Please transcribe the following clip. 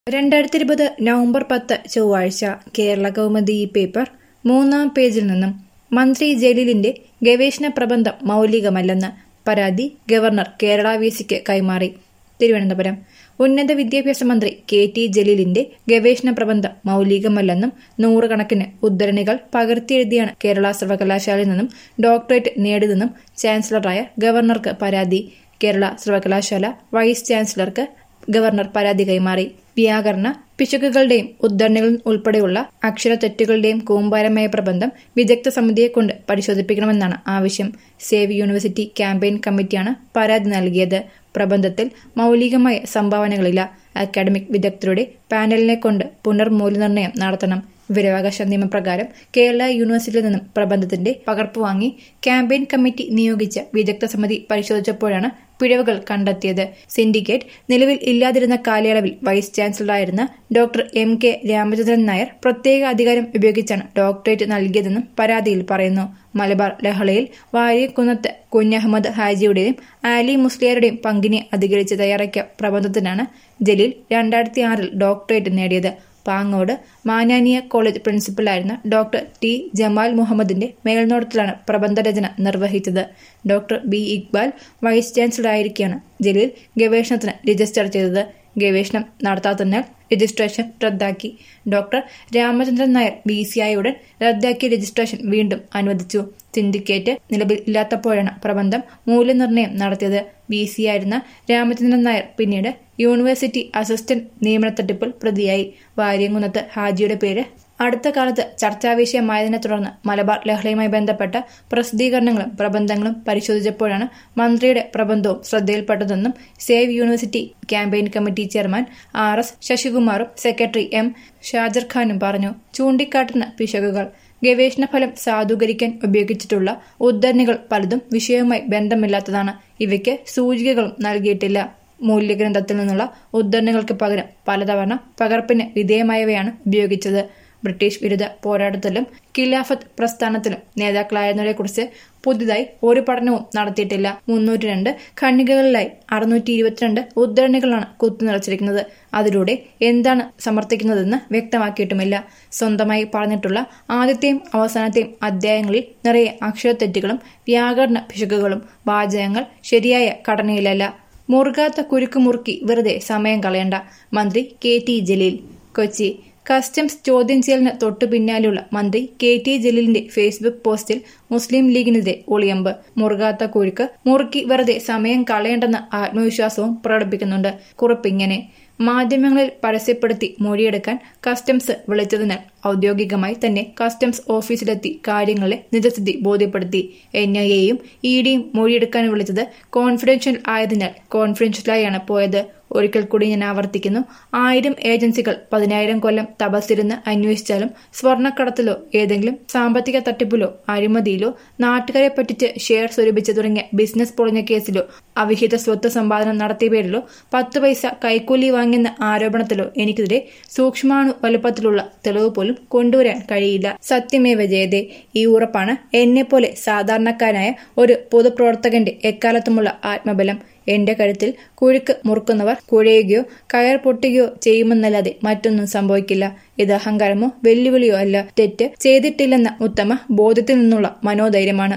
രണ്ടായിരത്തി ഇരുപത് നവംബർ പത്ത് ചൊവ്വാഴ്ച കേരള കൗമുദി ഈ പേപ്പർ മൂന്നാം പേജിൽ നിന്നും മന്ത്രി ജലീലിന്റെ ഗവേഷണ പ്രബന്ധം മൗലികമല്ലെന്ന് പരാതി ഗവർണർ കേരള വി സിക്ക് കൈമാറി തിരുവനന്തപുരം ഉന്നത വിദ്യാഭ്യാസ മന്ത്രി കെ ടി ജലീലിന്റെ ഗവേഷണ പ്രബന്ധം മൗലികമല്ലെന്നും നൂറുകണക്കിന് ഉദ്ധരണികൾ പകർത്തിയെഴുതിയാണ് കേരള സർവകലാശാലയിൽ നിന്നും ഡോക്ടറേറ്റ് നേടിയതെന്നും ചാൻസലറായ ഗവർണർക്ക് പരാതി കേരള സർവകലാശാല വൈസ് ചാൻസലർക്ക് ഗവർണർ പരാതി കൈമാറി വ്യാകരണ പിശകുകളുടെയും ഉദ്ധരണികൾ ഉൾപ്പെടെയുള്ള അക്ഷരത്തെറ്റുകളുടെയും കൂമ്പാരമായ പ്രബന്ധം വിദഗ്ധ സമിതിയെക്കൊണ്ട് പരിശോധിപ്പിക്കണമെന്നാണ് ആവശ്യം സേവ് യൂണിവേഴ്സിറ്റി ക്യാമ്പയിൻ കമ്മിറ്റിയാണ് പരാതി നൽകിയത് പ്രബന്ധത്തിൽ മൗലികമായ സംഭാവനകളില്ല അക്കാഡമിക് വിദഗ്ധരുടെ പാനലിനെ കൊണ്ട് പുനർമൂല്യനിർണ്ണയം നടത്തണം വിവരാവകാശ നിയമപ്രകാരം കേരള യൂണിവേഴ്സിറ്റിയിൽ നിന്നും പ്രബന്ധത്തിന്റെ പകർപ്പ് വാങ്ങി ക്യാമ്പയിൻ കമ്മിറ്റി നിയോഗിച്ച വിദഗ്ധ സമിതി പരിശോധിച്ചപ്പോഴാണ് പിഴവുകൾ കണ്ടെത്തിയത് സിൻഡിക്കേറ്റ് നിലവിൽ ഇല്ലാതിരുന്ന കാലയളവിൽ വൈസ് ചാൻസലറായിരുന്ന doctor M K Ramachandran Nair പ്രത്യേക അധികാരം ഉപയോഗിച്ചാണ് ഡോക്ടറേറ്റ് നൽകിയതെന്നും പരാതിയിൽ പറയുന്നു മലബാർ ലഹളയിൽ വാര്യക്കുന്നത്ത് കുഞ്ഞഹമ്മദ് ഹാജിയുടെയും ആലി മുസ്ലിയാരുടെയും പങ്കിനെ അധികരിച്ച് തയ്യാറാക്കിയ പ്രബന്ധത്തിനാണ് ജലീൽ രണ്ടായിരത്തി ആറിൽ ഡോക്ടറേറ്റ് നേടിയത് പാങ്ങോട് മാനാനിയ കോളേജ് പ്രിൻസിപ്പലായിരുന്ന ഡോക്ടർ ടി ജമാൽ മുഹമ്മദിന്റെ മേൽനോട്ടത്തിലാണ് പ്രബന്ധരചന നിർവഹിച്ചത് ഡോക്ടർ ബി ഇക്ബാൽ വൈസ് ചാൻസലറായിരിക്കെയാണ് ജലീൽ ഗവേഷണത്തിന് രജിസ്റ്റർ ചെയ്തത് ഗവേഷണം നടത്താത്തതിനാൽ രജിസ്ട്രേഷൻ റദ്ദാക്കി doctor Ramachandran Nair B C ഐയുടൻ റദ്ദാക്കിയ രജിസ്ട്രേഷൻ വീണ്ടും അനുവദിച്ചു സിൻഡിക്കേറ്റ് നിലവിൽ ഇല്ലാത്തപ്പോഴാണ് പ്രബന്ധം മൂല്യനിർണ്ണയം നടത്തിയത് ബി സി ആയിരുന്ന രാമചന്ദ്രൻ നായർ പിന്നീട് യൂണിവേഴ്സിറ്റി അസിസ്റ്റന്റ് നിയമന തട്ടിപ്പിൽ പ്രതിയായി വാര്യംകുന്നത്ത് ഹാജിയുടെ പേര് അടുത്ത കാലത്ത് ചർച്ചാ വിഷയമായതിനെ തുടർന്ന് മലബാർ ലഹളയുമായി ബന്ധപ്പെട്ട പ്രസിദ്ധീകരണങ്ങളും പ്രബന്ധങ്ങളും പരിശോധിച്ചപ്പോഴാണ് മന്ത്രിയുടെ പ്രബന്ധവും ശ്രദ്ധയിൽപ്പെട്ടതെന്നും save university campaign committee chairman R S ശശികുമാറും സെക്രട്ടറി എം ഷാജർ ഖാനും പറഞ്ഞു ചൂണ്ടിക്കാട്ടുന്ന പിശകുകൾ ഗവേഷണ ഫലം സാധൂകരിക്കാൻ ഉപയോഗിച്ചിട്ടുള്ള ഉദ്ധരണികൾ പലതും വിഷയവുമായി ബന്ധമില്ലാത്തതാണ് ഇവയ്ക്ക് സൂചികകളും നൽകിയിട്ടില്ല മൂല്യഗ്രന്ഥത്തിൽ നിന്നുള്ള ഉദ്ധരണികൾക്ക് പകരം പലതവണ പകർപ്പിന് വിധേയമായവയാണ് ഉപയോഗിച്ചത് ബ്രിട്ടീഷ് വിരുദ്ധ പോരാട്ടത്തിലും ഖിലാഫത്ത് പ്രസ്ഥാനത്തിലും നേതാക്കളായിരുന്നവരെക്കുറിച്ച് പുതുതായി ഒരു പഠനവും നടത്തിയിട്ടില്ല മുന്നൂറ്റി രണ്ട് ഖണ്ഡികകളിലായി അറുന്നൂറ്റി ഇരുപത്തിരണ്ട് ഉദ്ധരണികളാണ് കുത്തുനിറച്ചിരിക്കുന്നത് അതിലൂടെ എന്താണ് സമർത്ഥിക്കുന്നതെന്ന് വ്യക്തമാക്കിയിട്ടുമില്ല സ്വന്തമായി പറഞ്ഞിട്ടുള്ള ആദ്യത്തെയും അവസാനത്തെയും അധ്യായങ്ങളിൽ നിറയെ അക്ഷരത്തെറ്റുകളും വ്യാകരണ പിശകുകളും വാചകങ്ങൾ ശരിയായ ഘടനയിലല്ല മുറുകാത്ത കുരുക്ക് മുറുക്കി വെറുതെ സമയം കളയണ്ട മന്ത്രി K T Jaleel Kochi customs ചോദ്യം ചെയ്യലിന് തൊട്ടു പിന്നാലെയുള്ള മന്ത്രി കെ ടി ജലീലിന്റെ ഫേസ്ബുക്ക് പോസ്റ്റിൽ മുസ്ലിം ലീഗിനെതിരെ ഒളിയമ്പ് മുറുകാത്ത കുരുക്ക് മുറുക്കി വെറുതെ സമയം കളയേണ്ടെന്ന ആത്മവിശ്വാസവും പ്രകടിപ്പിക്കുന്നുണ്ട് കുറിപ്പിങ്ങനെ മാധ്യമങ്ങളിൽ പരസ്യപ്പെടുത്തി മൊഴിയെടുക്കാൻ കസ്റ്റംസ് വിളിച്ചതിനാൽ ഔദ്യോഗികമായി തന്നെ കസ്റ്റംസ് ഓഫീസിലെത്തി കാര്യങ്ങളെ നിജസ്ഥിതി ബോധ്യപ്പെടുത്തി എൻ ഐ എയും ഇ ഡിയും മൊഴിയെടുക്കാൻ വിളിച്ചത് കോൺഫിഡൻഷ്യൽ ആയതിനാൽ കോൺഫിഡൻഷ്യലായാണ് പോയത് ഒരിക്കൽ കൂടി ഞാൻ ആവർത്തിക്കുന്നു ആയിരം ഏജൻസികൾ പതിനായിരം കൊല്ലം തപസ്സിരുന്ന് അന്വേഷിച്ചാലും സ്വർണ്ണക്കടത്തിലോ ഏതെങ്കിലും സാമ്പത്തിക തട്ടിപ്പിലോ അഴിമതിയിലോ നാട്ടുകാരെ പറ്റിച്ച് ഷെയർ സ്വരൂപിച്ച് തുടങ്ങിയ ബിസിനസ് പൊളിഞ്ഞ കേസിലോ അവിഹിത സ്വത്ത് സമ്പാദനം നടത്തിയ പേരിലോ പത്ത് പൈസ കൈക്കൂലി വാങ്ങിയെന്ന ആരോപണത്തിലോ എനിക്കെതിരെ സൂക്ഷ്മാണു വലുപ്പത്തിലുള്ള തെളിവ് പോലും കൊണ്ടുവരാൻ കഴിയില്ല സത്യമേവ ജയതേ ഈ ഉറപ്പാണ് എന്നെപ്പോലെ സാധാരണക്കാരനായ ഒരു പൊതുപ്രവർത്തകന്റെ എക്കാലത്തുമുള്ള ആത്മബലം എന്റെ കഴുത്തിൽ കുഴുക്ക് മുറുക്കുന്നവർ കുഴയുകയോ കയർ പൊട്ടുകയോ ചെയ്യുമെന്നല്ലാതെ മറ്റൊന്നും സംഭവിക്കില്ല ഇത് അഹങ്കാരമോ വെല്ലുവിളിയോ അല്ല തെറ്റ് ചെയ്തിട്ടില്ലെന്ന ഉത്തമ ബോധ്യത്തിൽ നിന്നുള്ള മനോധൈര്യമാണ്